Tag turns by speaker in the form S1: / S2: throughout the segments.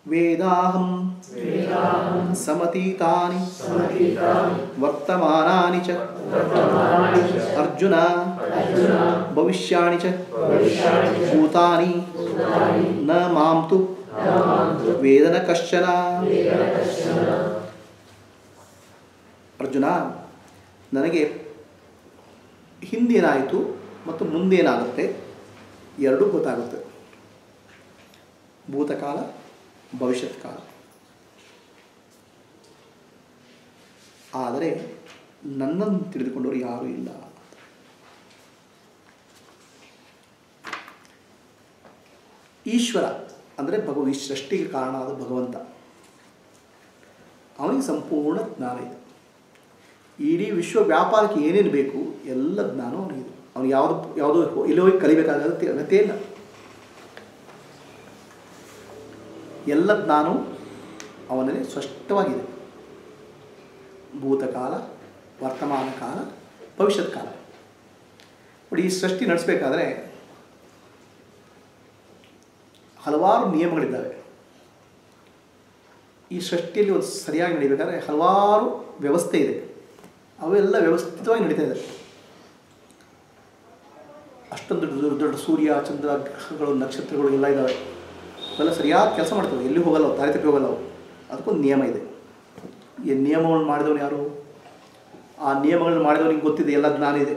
S1: ವೇದಾಹಂ ಸಮತೀತಾನಿ ವರ್ತಮಾನಾನಿ ಚ ಅರ್ಜುನ ಭವಿಷ್ಯಾಣಿ ಚ ಭೂತಾನಿ ನ ಮಾಂ ತು ವೇದನ ಕಶ್ಚನ ಅರ್ಜುನ ನನಗೆ ಹಿಂದೇನಾಯಿತು ಮತ್ತು ಮುಂದೇನಾಗುತ್ತೆ ಎರಡೂ ಗೊತ್ತಾಗುತ್ತೆ ಭೂತಕಾಲ ಭವಿಷ್ಯತ್ ಕಾಲ ಆದರೆ ನನ್ನನ್ನು ತಿಳಿದುಕೊಂಡವರು ಯಾರೂ ಇಲ್ಲ ಈಶ್ವರ ಅಂದರೆ ಭಗವ ಈ ಸೃಷ್ಟಿಗೆ ಕಾರಣ ಆದ ಭಗವಂತ ಅವನಿಗೆ ಸಂಪೂರ್ಣ ಜ್ಞಾನ ಇದೆ ಇಡೀ ವಿಶ್ವ ವ್ಯಾಪಾರಕ್ಕೆ ಏನೇನು ಬೇಕು ಎಲ್ಲ ಜ್ಞಾನ ಅವನಿಗಿದೆ ಅವನು ಯಾವುದು ಯಾವುದೋ ಎಲ್ಲಿ ಹೋಗಿ ಕಲಿಬೇಕಾದ ಅಗತ್ಯ ಅಗತ್ಯ ಇಲ್ಲ ಎಲ್ಲ ಜ್ಞಾನವು ಅವನಲ್ಲಿ ಸ್ಪಷ್ಟವಾಗಿದೆ ಭೂತಕಾಲ ವರ್ತಮಾನ ಕಾಲ ಭವಿಷ್ಯತ್ ಕಾಲ ನೋಡಿ ಈ ಸೃಷ್ಟಿ ನಡೆಸಬೇಕಾದ್ರೆ ಹಲವಾರು ನಿಯಮಗಳಿದ್ದಾವೆ ಈ ಸೃಷ್ಟಿಯಲ್ಲಿ ಒಂದು ಸರಿಯಾಗಿ ನಡಿಬೇಕಾದ್ರೆ ಹಲವಾರು ವ್ಯವಸ್ಥೆ ಇದೆ ಅವೆಲ್ಲ ವ್ಯವಸ್ಥಿತವಾಗಿ ನಡೀತಾ ಇದೆ ಅಷ್ಟೊಂದು ದೊಡ್ಡ ದೊಡ್ಡ ಸೂರ್ಯ ಚಂದ್ರ ಗ್ರಹಗಳು ನಕ್ಷತ್ರಗಳು ಎಲ್ಲ ಇದ್ದಾವೆ ಅವೆಲ್ಲ ಸರಿಯಾದ ಕೆಲಸ ಮಾಡ್ತವೆ ಎಲ್ಲಿ ಹೋಗಲ್ಲ ಅವು ದಾರಿ ತಪ್ಪಿ ಹೋಗಲ್ಲ ಅವು ಅದಕ್ಕೊಂದು ನಿಯಮ ಇದೆ ಈ ನಿಯಮಗಳನ್ನು ಮಾಡಿದವನು ಯಾರು ಆ ನಿಯಮಗಳನ್ನು ಮಾಡಿದವನಿಗೆ ಗೊತ್ತಿದೆ ಎಲ್ಲ ಜ್ಞಾನ ಇದೆ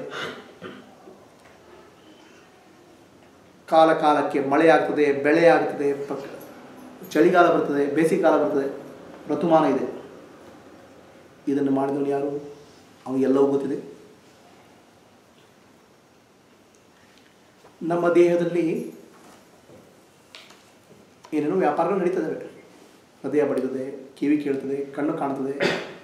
S1: ಕಾಲ ಕಾಲಕ್ಕೆ ಮಳೆ ಆಗ್ತದೆ ಬೆಳೆ ಆಗ್ತದೆ ಪಕ್ ಚಳಿಗಾಲ ಬರ್ತದೆ ಬೇಸಿಗೆಕಾಲ ಬರ್ತದೆ ಋತುಮಾನ ಇದೆ ಇದನ್ನು ಮಾಡಿದವನು ಯಾರು ಅವನಿಗೆಲ್ಲವೂ ಗೊತ್ತಿದೆ ನಮ್ಮ ದೇಹದಲ್ಲಿ ಏನೇನೋ ವ್ಯಾಪಾರಗಳು ನಡೀತದೆ ಹೃದಯ ಬಡಿತದೆ ಕಿವಿ ಕೇಳ್ತದೆ ಕಣ್ಣು ಕಾಣ್ತದೆ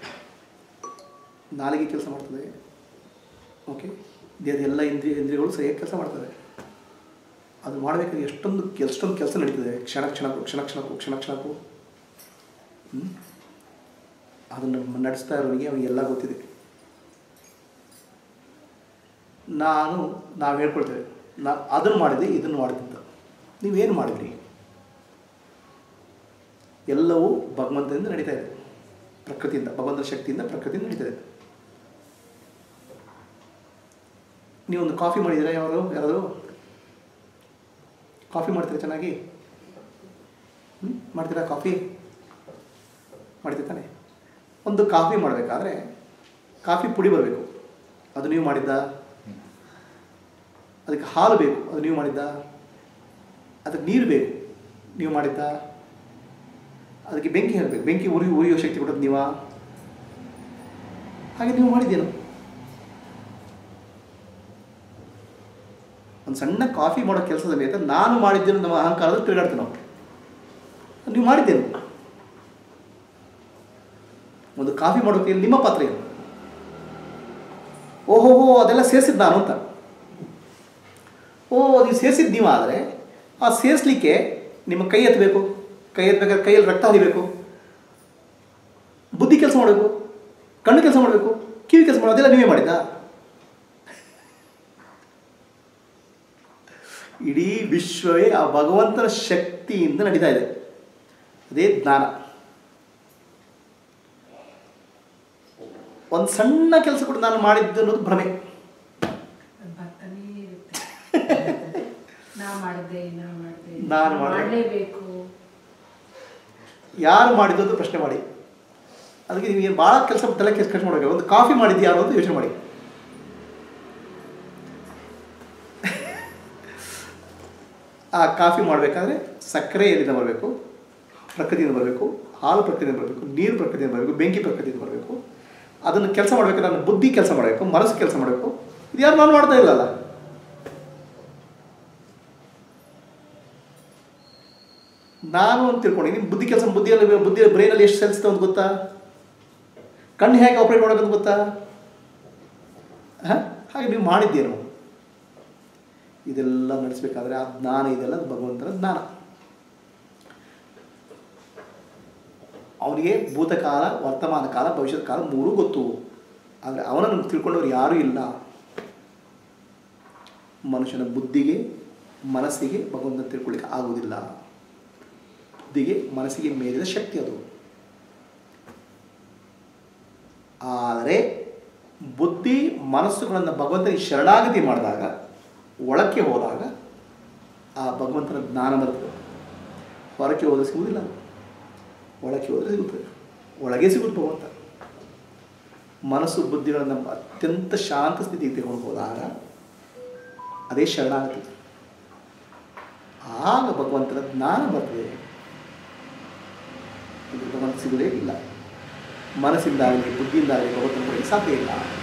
S1: ನಾಲಿಗೆ ಕೆಲಸ ಮಾಡ್ತದೆ ಓಕೆ ದೇಹದ ಎಲ್ಲ ಇಂದ್ರಿಯ ಇಂದ್ರಿಯಗಳು ಸರಿಯಾಗಿ ಕೆಲಸ ಮಾಡ್ತವೆ ಅದು ಮಾಡಬೇಕಾದ್ರೆ ಎಷ್ಟೊಂದು ಎಷ್ಟೊಂದು ಕೆಲಸ ನಡೀತದೆ ಕ್ಷಣ ಕ್ಷಣಕ್ಕೂ ಕ್ಷಣ ಕ್ಷಣಕ್ಕೂ ಕ್ಷಣ ಕ್ಷಣಕ್ಕೂ ಹ್ಮ್? ಅದನ್ನು ನಡೆಸ್ತಾ ಇರೋನಿಗೆ ಅವನಿಗೆಲ್ಲ ಗೊತ್ತಿದೆ ನಾನು ನಾವು ಹೇಳ್ಕೊಳ್ತೇವೆ ನಾ ಅದನ್ನು ಮಾಡಿದೆ ಇದನ್ನು ಮಾಡಿದ್ದ ನೀವೇನು ಮಾಡಿದ್ರಿ ಎಲ್ಲವೂ ಭಗವಂತನಿಂದ ನಡೀತಾ ಇದೆ ಪ್ರಕೃತಿಯಿಂದ ಭಗವಂತನ ಶಕ್ತಿಯಿಂದ ಪ್ರಕೃತಿಯಿಂದ ನಡೀತಾ ಇದೆ ನೀವೊಂದು ಕಾಫಿ ಮಾಡಿದ್ದೀರಾ ಯಾರು ಯಾರಾದರೂ ಕಾಫಿ ಮಾಡ್ತೀರಾ ಚೆನ್ನಾಗಿ ಹ್ಞೂ ಮಾಡ್ತೀರಾ ಕಾಫಿ ಮಾಡ್ತೀರ ತಾನೆ ಒಂದು ಕಾಫಿ ಮಾಡಬೇಕಾದ್ರೆ ಕಾಫಿ ಪುಡಿ ಬರಬೇಕು ಅದು ನೀವು ಮಾಡಿದ್ದ ಅದಕ್ಕೆ ಹಾಲು ಬೇಕು ಅದು ನೀವು ಮಾಡಿದ್ದ ಅದಕ್ಕೆ ನೀರು ಬೇಕು ನೀವು ಮಾಡಿದ್ದ ಅದಕ್ಕೆ ಬೆಂಕಿ ಹಾಕಬೇಕು ಬೆಂಕಿ ಉರಿ ಉರಿಯೋ ಶಕ್ತಿ ಕೊಟ್ಟದ್ದು ನೀವಾ ಹಾಗೆ ನೀವು ಮಾಡಿದ್ದೇನು ಒಂದು ಸಣ್ಣ ಕಾಫಿ ಮಾಡೋ ಕೆಲಸದ ಮೇಲೆ ನಾನು ಮಾಡಿದ್ದೇನೆ ನಮ್ಮ ಅಹಂಕಾರದಲ್ಲಿ ತಿರುಗಾಡ್ತೀವಿ ನಾವು ನೀವು ಮಾಡಿದ್ದೇನು ಒಂದು ಕಾಫಿ ಮಾಡೋಕೆ ನಿಮ್ಮ ಪಾತ್ರ ಏನು ಓಹೋ ಹೋ ಅದೆಲ್ಲ ಸೇರಿಸಿದ್ದು ನಾನು ಅಂತ ಓ ನೀವು ಸೇರಿಸಿದ್ದು ನೀವು ಆದರೆ ಆ ಸೇರಿಸ್ಲಿಕ್ಕೆ ನಿಮ್ಮ ಕೈ ಎತ್ತಬೇಕು ಕೈ ಎತ್ತಬೇಕಾದ್ರೆ ಕೈಯಲ್ಲಿ ರಕ್ತ ಹರಿಬೇಕು ಬುದ್ಧಿ ಕೆಲಸ ಮಾಡಬೇಕು ಕಣ್ಣು ಕೆಲಸ ಮಾಡಬೇಕು ಕಿವಿ ಕೆಲಸ ಮಾಡೋ ಅದೆಲ್ಲ ನೀವೇ ಮಾಡಿದ್ದ ಇಡೀ ವಿಶ್ವವೇ ಆ ಭಗವಂತನ ಶಕ್ತಿಯಿಂದ ನಡೀತಾ ಇದೆ ಅದೇ ಜ್ಞಾನ ಒಂದು ಸಣ್ಣ ಕೆಲಸ ಕೂಡ ನಾನು ಮಾಡಿದ್ದು ಅನ್ನೋದು ಭ್ರಮೆ
S2: ಅದ್ ಬರ್ತಾನೇ ಇರುತ್ತೆ ನಾ ಮಾಡಿದ್ದೆ ನಾ ಮಾಡಿದೆ
S1: ನಾನ್ ಮಾಡ್ದೆ.
S2: ಮಾಡಲೇಬೇಕು
S1: ಯಾರು ಮಾಡಿದ್ದು ಅಂತ ಪ್ರಶ್ನೆ ಮಾಡಿ ಅದಕ್ಕೆ ನೀವು ಏನು ಭಾಳ ಕೆಲಸ ತಲೆ ಕೆಲಸ ಖರ್ಚು ಮಾಡಬೇಕು ಒಂದು ಕಾಫಿ ಮಾಡಿದ್ದು ಯಾರು ಅಂತ ಯೋಚನೆ ಮಾಡಿ ಆ ಕಾಫಿ ಮಾಡಬೇಕಾದ್ರೆ ಸಕ್ಕರೆ ಎಲ್ಲಿಂದ ಬರಬೇಕು ಪ್ರಕೃತಿಯಿಂದ ಬರಬೇಕು ಹಾಲು ಪ್ರಕೃತಿಯಿಂದ ಬರಬೇಕು ನೀರು ಪ್ರಕೃತಿಯಿಂದ ಬರಬೇಕು ಬೆಂಕಿ ಪ್ರಕೃತಿಯಿಂದ ಬರಬೇಕು ಅದನ್ನು ಕೆಲಸ ಮಾಡಬೇಕು ನನ್ನ ಬುದ್ಧಿ ಕೆಲಸ ಮಾಡಬೇಕು ಮನಸ್ಸು ಕೆಲಸ ಮಾಡಬೇಕು ಇದು ಯಾರು ನಾನು ಮಾಡ್ತಾ ಇಲ್ಲಲ್ಲ ನಾನು ಅಂತ ತಿಳ್ಕೊಂಡಿದ್ದೀನಿ ಬುದ್ಧಿ ಕೆಲಸ ಬುದ್ಧಿಯಲ್ಲಿ ಬುದ್ಧಿ ಬ್ರೈನಲ್ಲಿ ಎಷ್ಟು ಸೆಲ್ಸ್ ಅಂತ ಗೊತ್ತಾ ಕಣ್ಣು ಹೇಗೆ ಆಪ್ರೇಟ್ ಮಾಡೋಕ್ಕಂತ ಗೊತ್ತಾ ಹಾಂ ಹಾಗೆ ನೀವು ಮಾಡಿದ್ದೇನು ಇದೆಲ್ಲ ನಡೆಸಬೇಕಾದ್ರೆ ಆ ಜ್ಞಾನ ಇದೆಲ್ಲ ಅದು ಭಗವಂತನ ಜ್ಞಾನ ಅವನಿಗೆ ಭೂತಕಾಲ ವರ್ತಮಾನ ಕಾಲ ಭವಿಷ್ಯತ್ ಕಾಲ ಮೂರೂ ಗೊತ್ತು ಆದರೆ ಅವನನ್ನು ತಿಳ್ಕೊಂಡವ್ರು ಯಾರೂ ಇಲ್ಲ ಮನುಷ್ಯನ ಬುದ್ಧಿಗೆ ಮನಸ್ಸಿಗೆ ಭಗವಂತನ ತಿಳ್ಕೊಳ್ಳಿಕ್ಕೆ ಆಗುವುದಿಲ್ಲ ಬುದ್ಧಿಗೆ ಮನಸ್ಸಿಗೆ ಮೇಲಿದ ಶಕ್ತಿ ಅದು ಆದರೆ ಬುದ್ಧಿ ಮನಸ್ಸುಗಳನ್ನು ಭಗವಂತನಿಗೆ ಶರಣಾಗತಿ ಮಾಡಿದಾಗ ಒಳಕ್ಕೆ ಹೋದಾಗ ಆ ಭಗವಂತನ ಜ್ಞಾನ ಬರ್ತದೆ ಹೊರಕ್ಕೆ ಹೋದರೆ ಸಿಗುವುದಿಲ್ಲ ಒಳಕ್ಕೆ ಹೋದರೆ ಸಿಗುತ್ತದೆ ಒಳಗೆ ಸಿಗುತ್ತೆ ಭಗವಂತ ಮನಸ್ಸು ಬುದ್ಧಿಗಳನ್ನು ಅತ್ಯಂತ ಶಾಂತ ಸ್ಥಿತಿಗೆ ತಗೊಂಡು ಹೋದಾಗ ಅದೇ ಶರಣಾಗತಿ ಆಗ ಭಗವಂತನ ಜ್ಞಾನ ಬರ್ತದೆ ಇದು ಭಗವಂತ ಸಿಗುವುದೇ ಇಲ್ಲ ಮನಸ್ಸಿಂದಾಗಲಿ ಬುದ್ಧಿಯಿಂದಾಗಲಿ ಭಗವಂತನ ಬರಲಿಕ್ಕೆ ಸಾಧ್ಯ ಇಲ್ಲ